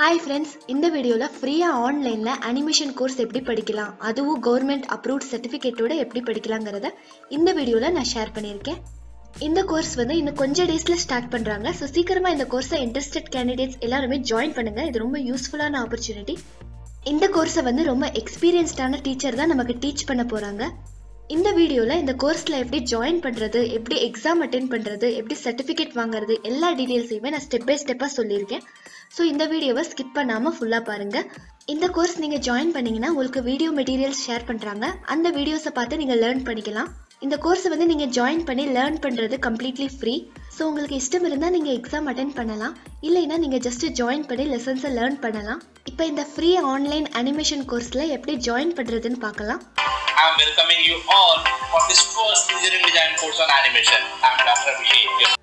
Hi friends இந்த வீடியோவில் ஃப்ரீயாக ஆன்லைனில் அனிமேஷன் கோர்ஸ் எப்படி படிக்கலாம் அதுவும் கவர்மெண்ட் அப்ரூவ்ட் சர்டிஃபிகேட்டோட எப்படி படிக்கலாங்கிறத இந்த வீடியோவில் நான் ஷேர் பண்ணியிருக்கேன் இந்த கோர்ஸ் வந்து இன்னும் கொஞ்சம் டேஸில் ஸ்டார்ட் பண்ணுறாங்க ஸோ சீக்கிரமாக இந்த கோர்ஸை இன்ட்ரெஸ்டட் கேண்டிடேட்ஸ் எல்லாருமே ஜாயின் பண்ணுங்கள் இது ரொம்ப யூஸ்ஃபுல்லான ஆப்பர்ச்சுனிட்டி இந்த கோர்ஸை வந்து ரொம்ப எக்ஸ்பீரியன்ஸ்டான டீச்சர் தான் நமக்கு டீச் பண்ண போகிறாங்க இந்த வீடியோவில் இந்த கோர்ஸில் எப்படி ஜாயின் பண்ணுறது எப்படி எக்ஸாம் அட்டென்ட் பண்ணுறது எப்படி சர்டிஃபிகேட் வாங்குறது எல்லா டீட்டெயில்ஸையுமே நான் ஸ்டெப் பை ஸ்டெப்பாக சொல்லியிருக்கேன் ஸோ இந்த வீடியோவை ஸ்கிப் பண்ணாமல் ஃபுல்லாக பாருங்கள் இந்த கோர்ஸ் நீங்கள் ஜாயின் பண்ணீங்கன்னா உங்களுக்கு வீடியோ மெட்டீரியல்ஸ் ஷேர் பண்ணுறாங்க அந்த வீடியோஸை பார்த்து நீங்கள் லேர்ன் பண்ணிக்கலாம் இந்த கோர்ஸை வந்து நீங்கள் ஜாயின் பண்ணி லேர்ன் பண்ணுறது கம்ப்ளீட்லி ஃப்ரீ ஸோ உங்களுக்கு இஷ்டம் இருந்தால் நீங்கள் எக்ஸாம் அட்டென்ட் பண்ணலாம் இல்லைன்னா நீங்கள் ஜஸ்ட் ஜாயின் பண்ணி லெசன்ஸை லேர்ன் பண்ணலாம் இப்போ இந்த ஃப்ரீ ஆன்லைன் அனிமேஷன் கோர்ஸில் எப்படி ஜாயின் பண்ணுறதுன்னு பார்க்கலாம் I'm welcoming you all for this first engineering design course on animation. I'm Dr. Abhishek.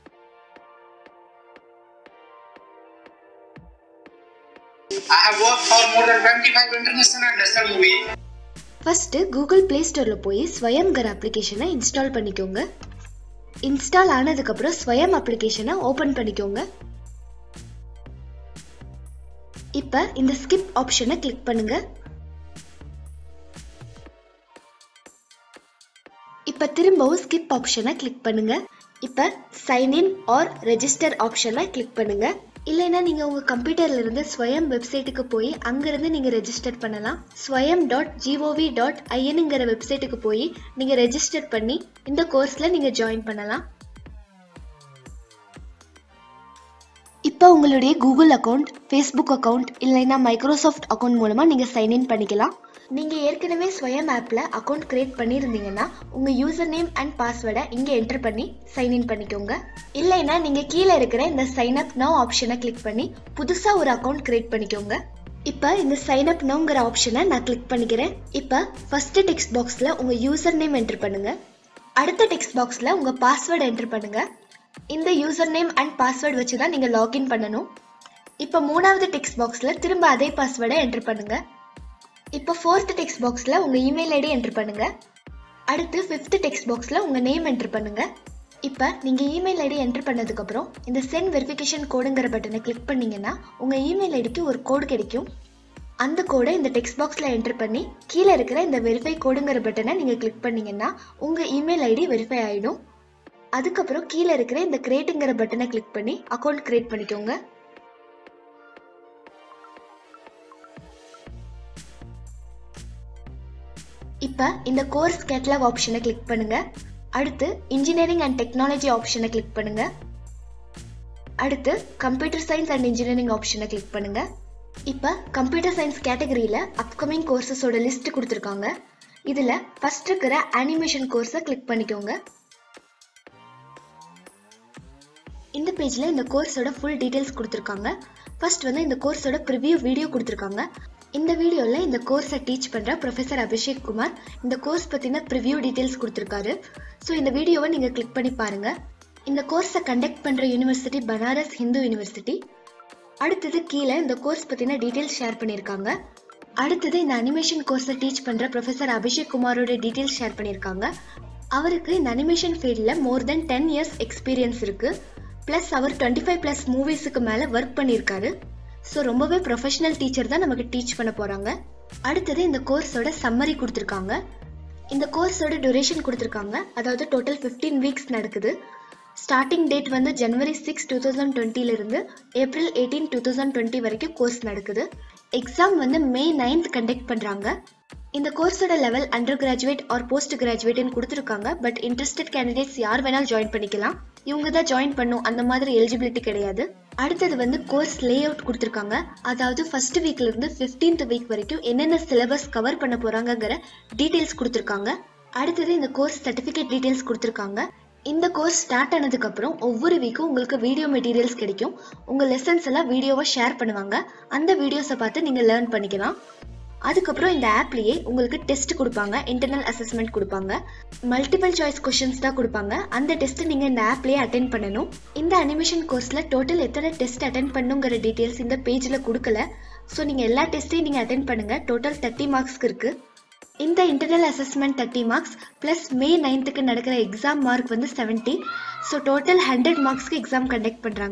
I have worked for more than 25 international and national movies. First Google Play ஸ்டோரில் போய் ஸ்வயம்கர் அப்ளிகேஷனை install பண்ணிக்கோங்க install ஆனதுக்கப்புறம் ஸ்வயம் அப்ளிகேஷனை open பண்ணிக்கோங்க இப்போ இந்த ஸ்கிப் ஆப்ஷனை கிளிக் பண்ணுங்க இப்போ திரும்பவும் ஸ்கிப் ஆப்ஷனை கிளிக் பண்ணுங்க இப்போ சைன் இன் ஆர் ரெஜிஸ்டர் ஆப்ஷனை கிளிக் பண்ணுங்க இல்லைன்னா நீங்கள் உங்கள் கம்ப்யூட்டர்ல இருந்து ஸ்வயம் வெப்சைட்டுக்கு போய் அங்கேருந்து நீங்கள் ரெஜிஸ்டர் பண்ணலாம் ஸ்வயம் டாட் ஜிஓவி டாட் ஐஎன்ங்கிற வெப்சைட்டுக்கு போய் நீங்கள் ரெஜிஸ்டர் பண்ணி இந்த கோர்ஸில் நீங்கள் ஜாயின் பண்ணலாம் இப்போ உங்களுடைய கூகுள் அக்கௌண்ட் ஃபேஸ்புக் அக்கௌண்ட் இல்லைன்னா மைக்ரோசாஃப்ட் அக்கௌண்ட் மூலமாக நீங்கள் சைன்இன் பண்ணிக்கலாம் நீங்கள் ஏற்கனவே ஸ்வயம் ஆப்பில் அக்கௌண்ட் கிரியேட் பண்ணியிருந்தீங்கன்னா உங்கள் யூசர் நேம் அண்ட் பாஸ்வேர்டை இங்கே என்டர் பண்ணி சைன்இன் பண்ணிக்கோங்க இல்லைன்னா நீங்கள் கீழே இருக்கிற இந்த சைன் அப் நவ் ஆப்ஷனை கிளிக் பண்ணி புதுசாக ஒரு அக்கௌண்ட் கிரியேட் பண்ணிக்கோங்க இப்போ இந்த சைன் அப் நோங்கிற ஆப்ஷனை நான் கிளிக் பண்ணிக்கிறேன் இப்போ ஃபஸ்ட்டு டெக்ஸ்ட் பாக்ஸில் உங்கள் யூசர் நேம் என்டர் பண்ணுங்கள் அடுத்த டெக்ஸ்ட் பாக்ஸில் உங்கள் பாஸ்வேர்டு என்டர் பண்ணுங்கள் இந்த யூசர் நேம் அண்ட் பாஸ்வேர்டு வச்சு தான் நீங்கள் லாகின் பண்ணணும் இப்போ மூணாவது டெக்ஸ்ட் பாக்ஸில் திரும்ப அதே பாஸ்வேர்டை என்டர் பண்ணுங்கள் இப்போ ஃபோர்த் டெக்ஸ்ட் பாக்ஸில் உங்கள் இமெயில் ஐடி என்டர் பண்ணுங்க அடுத்து ஃபிஃப்த் டெக்ஸ்ட் பாக்ஸில் உங்கள் நேம் என்டர் பண்ணுங்க இப்போ நீங்கள் இமெயில் ஐடி என்டர் பண்ணதுக்கப்புறம் இந்த சென்ட் வெரிஃபிகேஷன் கோடுங்கிற பட்டனை கிளிக் பண்ணீங்கன்னா உங்கள் இமெயில் ஐடிக்கு ஒரு கோடு கிடைக்கும் அந்த கோடை இந்த டெக்ஸ்ட் பாக்ஸில் என்டர் பண்ணி கீழே இருக்கிற இந்த வெரிஃபை கோடுங்கிற பட்டனை நீங்கள் கிளிக் பண்ணீங்கன்னா உங்கள் இமெயில் ஐடி வெரிஃபை ஆகிடும் அதுக்கப்புறம் கீழே இருக்கிற இந்த கிரியேட்டுங்கிற பட்டனை கிளிக் பண்ணி அக்கௌண்ட் கிரியேட் பண்ணிக்கோங்க இப்போ இந்த கோர்ஸ் கேட்லாக் ஆப்ஷனை கிளிக் பண்ணுங்க அடுத்து இன்ஜினியரிங் அண்ட் டெக்னாலஜி ஆப்ஷனை கிளிக் பண்ணுங்க அடுத்து கம்ப்யூட்டர் சயின்ஸ் அண்ட் இன்ஜினியரிங் ஆப்ஷனை கிளிக் பண்ணுங்க இப்போ கம்ப்யூட்டர் சயின்ஸ் கேட்டகரியில் அப்கமிங் கோர்சஸோட லிஸ்ட் கொடுத்துருக்காங்க இதில் ஃபர்ஸ்ட் இருக்கிற அனிமேஷன் கோர்ஸை கிளிக் பண்ணிக்கோங்க இந்த பேஜில் இந்த கோர்ஸோட ஃபுல் டீட்டெயில்ஸ் கொடுத்துருக்காங்க ஃபர்ஸ்ட் வந்து இந்த கோர்ஸோட ப்ரிவியூ வீடியோ கொடுத்துருக்காங்க இந்த வீடியோவில் இந்த கோர்ஸை டீச் பண்ணுற ப்ரொஃபஸர் அபிஷேக் குமார் இந்த கோர்ஸ் பற்றின ப்ரிவ்யூ டீட்டெயில்ஸ் கொடுத்துருக்காரு ஸோ இந்த வீடியோவை நீங்கள் கிளிக் பண்ணி பாருங்கள் இந்த கோர்ஸை கண்டக்ட் பண்ணுற யூனிவர்சிட்டி பனாரஸ் ஹிந்து யூனிவர்சிட்டி அடுத்தது கீழே இந்த கோர்ஸ் பற்றின டீட்டெயில்ஸ் ஷேர் பண்ணியிருக்காங்க அடுத்தது இந்த அனிமேஷன் கோர்ஸை டீச் பண்ணுற ப்ரொஃபஸர் அபிஷேக் குமாரோட டீட்டெயில்ஸ் ஷேர் பண்ணியிருக்காங்க அவருக்கு இந்த அனிமேஷன் ஃபீல்டில் more than ten years experience இருக்குது ப்ளஸ் அவர் டுவெண்ட்டி ஃபைவ் ப்ளஸ் மூவிஸுக்கு மேலே ஒர்க் பண்ணியிருக்காரு ஸோ ரொம்பவே ப்ரொஃபஷனல் டீச்சர் தான் நமக்கு டீச் பண்ண போகிறாங்க அடுத்தது இந்த கோர்ஸோட சம்மரி கொடுத்துருக்காங்க இந்த கோர்ஸோட டியூரேஷன் கொடுத்துருக்காங்க அதாவது டோட்டல் ஃபிஃப்டீன் வீக்ஸ் நடக்குது ஸ்டார்டிங் டேட் வந்து ஜனவரி சிக்ஸ் டூ தௌசண்ட் டுவெண்ட்டிலிருந்து April eighteen two thousand twenty வரைக்கும் கோர்ஸ் நடக்குது எக்ஸாம் வந்து மே நைன்த் கண்டக்ட் பண்ணுறாங்க இந்த கோர்ஸோட level undergraduate or post கிராஜுவேட்னு கொடுத்துருக்காங்க பட் இன்ட்ரெஸ்டட் கேண்டிடேட்ஸ் யார் வேணாலும் ஜாயின் பண்ணிக்கலாம் இவங்க தான் ஜாயின் பண்ணும் அந்த மாதிரி எலிஜிபிலிட்டி கிடையாது அடுத்தது வந்து கோர்ஸ் லே அவுட் கொடுத்துருக்காங்க அதாவது ஃபர்ஸ்ட் வீக்ல இருந்து ஃபிஃப்டீன்த் வீக் வரைக்கும் என்னென்ன சிலபஸ் கவர் பண்ண போறாங்கங்கிற டீட்டெயில்ஸ் கொடுத்துருக்காங்க அடுத்தது இந்த கோர்ஸ் சர்டிஃபிகேட் டீட்டெயில்ஸ் கொடுத்துருக்காங்க இந்த கோர்ஸ் ஸ்டார்ட் ஆனதுக்கு அப்புறம் ஒவ்வொரு வீக்கும் உங்களுக்கு வீடியோ மெட்டீரியல்ஸ் கிடைக்கும் உங்க லெசன்ஸ் எல்லாம் வீடியோவா ஷேர் பண்ணுவாங்க அந்த வீடியோஸை பார்த்து நீங்க லேர்ன் பண்ணிக்கலாம் அதுக்கப்புறம் இந்த ஆப்லேயே உங்களுக்கு டெஸ்ட் கொடுப்பாங்க இன்டர்னல் அசஸ்மெண்ட் கொடுப்பாங்க மல்டிபிள் சாய்ஸ் கொஷின்ஸ் தான் கொடுப்பாங்க அந்த டெஸ்ட் நீங்கள் இந்த ஆப்லேயே அட்டென்ட் பண்ணணும் இந்த அனிமேஷன் கோர்ஸில் டோட்டல் எத்தனை டெஸ்ட் அட்டென்ட் பண்ணுங்கிற டீட்டெயில்ஸ் இந்த பேஜில் கொடுக்கல ஸோ நீங்கள் எல்லா டெஸ்ட்டையும் நீங்கள் அட்டென்ட் பண்ணுங்கள் டோட்டல் தேர்ட்டி மார்க்ஸ்க்கு இருக்குது இந்த internal assessment thirty marks plus May நைன்த்துக்கு நடக்கிற எக்ஸாம் மார்க் வந்து செவன்ட்டி ஸோ டோட்டல் ஹண்ட்ரட் மார்க்ஸ்க்கு எக்ஸாம் கண்டக்ட் பண்ணுறாங்க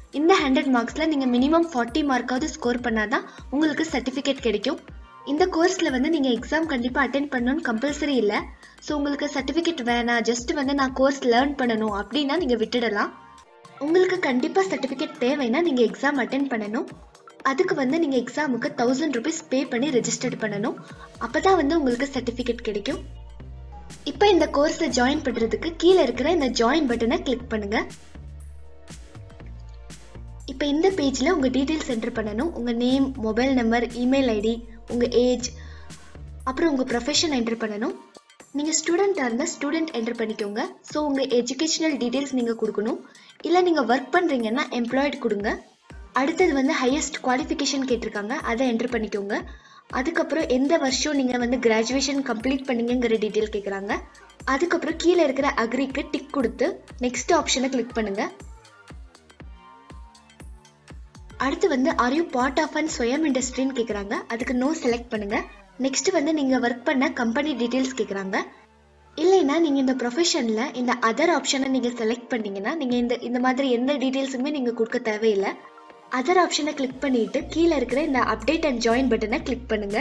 இந்த ஹண்ட்ரட் மார்க்ஸில் நீங்கள் மினிமம் ஃபார்ட்டி மார்க்காவது ஸ்கோர் பண்ணாதான் உங்களுக்கு சர்டிஃபிகேட் கிடைக்கும் இந்த கோர்ஸில் வந்து நீங்கள் எக்ஸாம் கண்டிப்பாக அட்டென்ட் பண்ணணும்னு கம்பல்சரி இல்லை ஸோ உங்களுக்கு சர்டிஃபிகேட் வேணாம் ஜஸ்ட் வந்து நான் கோர்ஸ் லேர்ன் பண்ணணும் அப்படின்னா நீங்கள் விட்டுடலாம் உங்களுக்கு கண்டிப்பாக சர்டிஃபிகேட் தேவைன்னா நீங்கள் எக்ஸாம் அட்டென்ட் பண்ணணும் அதுக்கு வந்து நீங்கள் எக்ஸாமுக்கு தௌசண்ட் ருபீஸ் பே பண்ணி ரெஜிஸ்டர்ட் பண்ணணும் அப்போ தான் வந்து உங்களுக்கு சர்டிஃபிகேட் கிடைக்கும் இப்போ இந்த கோர்ஸில் ஜாயின் பண்ணுறதுக்கு கீழே இருக்கிற இந்த ஜாயின் பட்டனை கிளிக் பண்ணுங்க இப்போ இந்த பேஜில் உங்கள் டீட்டெயில்ஸ் என்டர் பண்ணணும் உங்கள் name mobile number email ID உங்கள் ஏஜ் அப்புறம் உங்கள் ப்ரொஃபஷன் என்டர் பண்ணணும் நீங்கள் ஸ்டூடெண்ட்டாக இருந்தால் ஸ்டூடெண்ட் என்டர் பண்ணிக்கோங்க ஸோ உங்கள் எஜுகேஷனல் டீட்டெயில்ஸ் நீங்கள் கொடுக்கணும் இல்லை நீங்கள் ஒர்க் பண்ணுறீங்கன்னா எம்ப்ளாய்டு கொடுங்க அடுத்தது வந்து ஹையஸ்ட் குவாலிஃபிகேஷன் கேட்டிருக்காங்க அதை என்டர் பண்ணிக்கோங்க அதுக்கப்புறம் எந்த வருஷம் நீங்கள் வந்து கிராஜுவேஷன் கம்ப்ளீட் பண்ணீங்கங்கிற டீட்டெயில் கேட்குறாங்க அதுக்கப்புறம் கீழே இருக்கிற அக்ரிக்கு டிக் கொடுத்து நெக்ஸ்ட் ஆப்ஷனை கிளிக் பண்ணுங்க அடுத்து வந்து are you part of and Swayam இண்டஸ்ட்ரின்னு கேட்குறாங்க அதுக்கு நோ செலக்ட் பண்ணுங்க நெக்ஸ்ட் வந்து நீங்கள் ஒர்க் பண்ண கம்பெனி டீட்டெயில்ஸ் கேட்குறாங்க இல்லைன்னா நீங்கள் இந்த ப்ரொஃபஷனில் இந்த அதர் ஆப்ஷனை நீங்கள் செலக்ட் பண்ணீங்கன்னா நீங்கள் இந்த இந்த மாதிரி எந்த டீட்டெயில்ஸுமே நீங்கள் கொடுக்க தேவையில்லை அதர் ஆப்ஷனை கிளிக் பண்ணிட்டு கீழே இருக்கிற இந்த அப்டேட் அண்ட் ஜாயின் பட்டனை கிளிக் பண்ணுங்க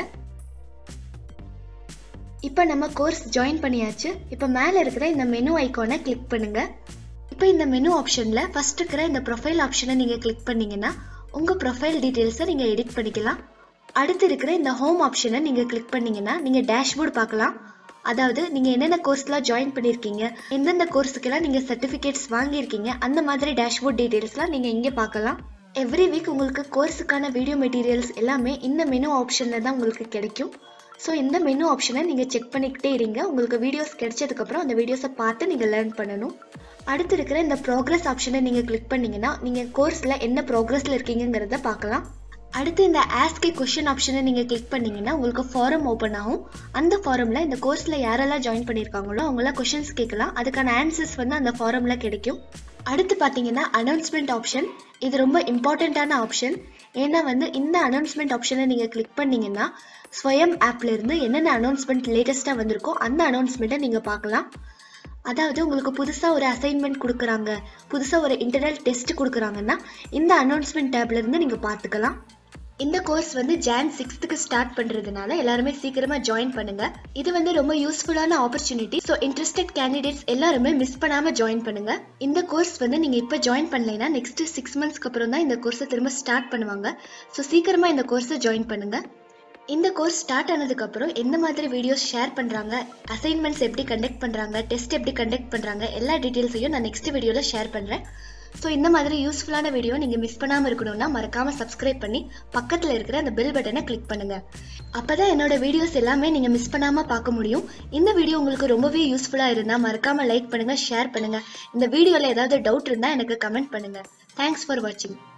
இப்போ நம்ம கோர்ஸ் ஜாயின் பண்ணியாச்சு இப்போ மேலே இருக்கிற இந்த மெனு ஐக்கானை கிளிக் பண்ணுங்க இப்போ இந்த மெனு ஆப்ஷனில் ஃபர்ஸ்ட் இருக்கிற இந்த ப்ரொஃபைல் ஆப்ஷனை நீங்கள் கிளிக் பண்ணீங்கன்னா உங்கள் ப்ரொஃபைல் டீட்டெயில்ஸை நீங்கள் எடிட் பண்ணிக்கலாம் அடுத்து இருக்கிற இந்த ஹோம் ஆப்ஷனை நீங்கள் கிளிக் பண்ணீங்கன்னா நீங்கள் டேஷ்போர்ட் பார்க்கலாம் அதாவது நீங்கள் என்னென்ன கோர்ஸ்லாம் ஜாயின் பண்ணியிருக்கீங்க எந்தெந்த கோர்ஸுக்கெல்லாம் நீங்கள் சர்டிஃபிகேட்ஸ் வாங்கியிருக்கீங்க அந்த மாதிரி டேஷ்போர்ட் டீட்டெயில்ஸ்லாம் நீங்கள் இங்கே பார்க்கலாம் எவ்ரி வீக் உங்களுக்கு கோர்ஸுக்கான வீடியோ மெட்டீரியல்ஸ் எல்லாமே இந்த மெனு ஆப்ஷனில் தான் உங்களுக்கு கிடைக்கும் ஸோ இந்த மெனு ஆப்ஷனை நீங்கள் செக் பண்ணிக்கிட்டே இருங்க உங்களுக்கு வீடியோஸ் கிடைச்சதுக்கப்புறம் அந்த வீடியோஸை பார்த்து நீங்கள் லேர்ன் பண்ணணும் அடுத்து இருக்கிற இந்த ப்ராக்ரஸ் ஆப்ஷனை நீங்கள் கிளிக் பண்ணீங்கன்னா நீங்கள் கோர்ஸில் என்ன ப்ராக்ரஸில் இருக்கீங்கிறத பார்க்கலாம் அடுத்து இந்த ஆஸ்கே கொஷின் ஆப்ஷனை நீங்கள் கிளிக் பண்ணீங்கன்னா உங்களுக்கு ஃபாரம் ஓப்பன் ஆகும் அந்த ஃபாரமில் இந்த கோர்ஸில் யாரெல்லாம் ஜாயின் பண்ணியிருக்காங்களோ அவங்களாம் கொஷின்ஸ் கேட்கலாம் அதுக்கான ஆன்சர்ஸ் வந்து அந்த ஃபாரமில் கிடைக்கும் அடுத்து பார்த்தீங்கன்னா அனௌன்ஸ்மெண்ட் ஆப்ஷன் இது ரொம்ப இம்பார்ட்டண்ட்டான ஆப்ஷன் ஏன்னா வந்து இந்த அனௌன்ஸ்மெண்ட் ஆப்ஷனை நீங்கள் கிளிக் பண்ணீங்கன்னா ஸ்வயம் ஆப்ல இருந்து என்னென்ன அனௌன்ஸ்மெண்ட் லேட்டஸ்ட்டாக வந்திருக்கோ அந்த அனௌன்ஸ்மெண்ட்டை நீங்கள் பார்க்கலாம் அதாவது உங்களுக்கு புதுசாக ஒரு அசைன்மெண்ட் கொடுக்குறாங்க புதுசாக ஒரு இன்டர்னல் டெஸ்ட் கொடுக்குறாங்கன்னா இந்த அனௌன்ஸ்மெண்ட் டேப்ல இருந்து நீங்கள் பார்த்துக்கலாம் இந்த கோர்ஸ் வந்து ஜான் சிக்ஸ்த்துக்கு ஸ்டார்ட் பண்ணுறதுனால எல்லாருமே சீக்கிரமாக ஜாயின் பண்ணுங்க இது வந்து ரொம்ப யூஸ்ஃபுல்லான ஆப்பர்ச்சுனிட்டி ஸோ இன்ட்ரெஸ்டட் கேண்டிடேட்ஸ் எல்லாருமே மிஸ் பண்ணாமல் ஜாயின் பண்ணுங்க இந்த கோர்ஸ் வந்து நீங்கள் இப்போ ஜாயின் பண்ணலைன்னா நெக்ஸ்ட் சிக்ஸ் மந்த்ஸ்க்கு அப்புறம் தான் இந்த கோர்ஸை திரும்ப ஸ்டார்ட் பண்ணுவாங்க ஸோ சீக்கிரமாக இந்த கோர்ஸை ஜாயின் பண்ணுங்க இந்த கோர்ஸ் ஸ்டார்ட் ஆனதுக்கப்புறம் எந்த மாதிரி வீடியோஸ் ஷேர் பண்ணுறாங்க அசைன்மெண்ட்ஸ் எப்படி கண்டக்ட் பண்ணுறாங்க டெஸ்ட் எப்படி கண்டக்ட் பண்ணுறாங்க எல்லா டீட்டெயில்ஸையும் நான் நெக்ஸ்ட் வீடியோவில் ஷேர் பண்ணுறேன் ஸோ இந்த மாதிரி யூஸ்ஃபுல்லான வீடியோ நீங்கள் மிஸ் பண்ணாமல் இருக்கணும்னா மறக்காமல் சப்ஸ்கிரைப் பண்ணி பக்கத்தில் இருக்கிற அந்த பெல் பட்டனை கிளிக் பண்ணுங்கள் அப்போ தான் என்னோட வீடியோஸ் எல்லாமே நீங்கள் மிஸ் பண்ணாமல் பார்க்க முடியும் இந்த வீடியோ உங்களுக்கு ரொம்பவே யூஸ்ஃபுல்லாக இருந்தால் மறக்காமல் லைக் பண்ணுங்கள் ஷேர் பண்ணுங்கள் இந்த வீடியோவில் ஏதாவது டவுட் இருந்தால் எனக்கு கமெண்ட் பண்ணுங்கள் தேங்க்ஸ் ஃபார் வாட்சிங்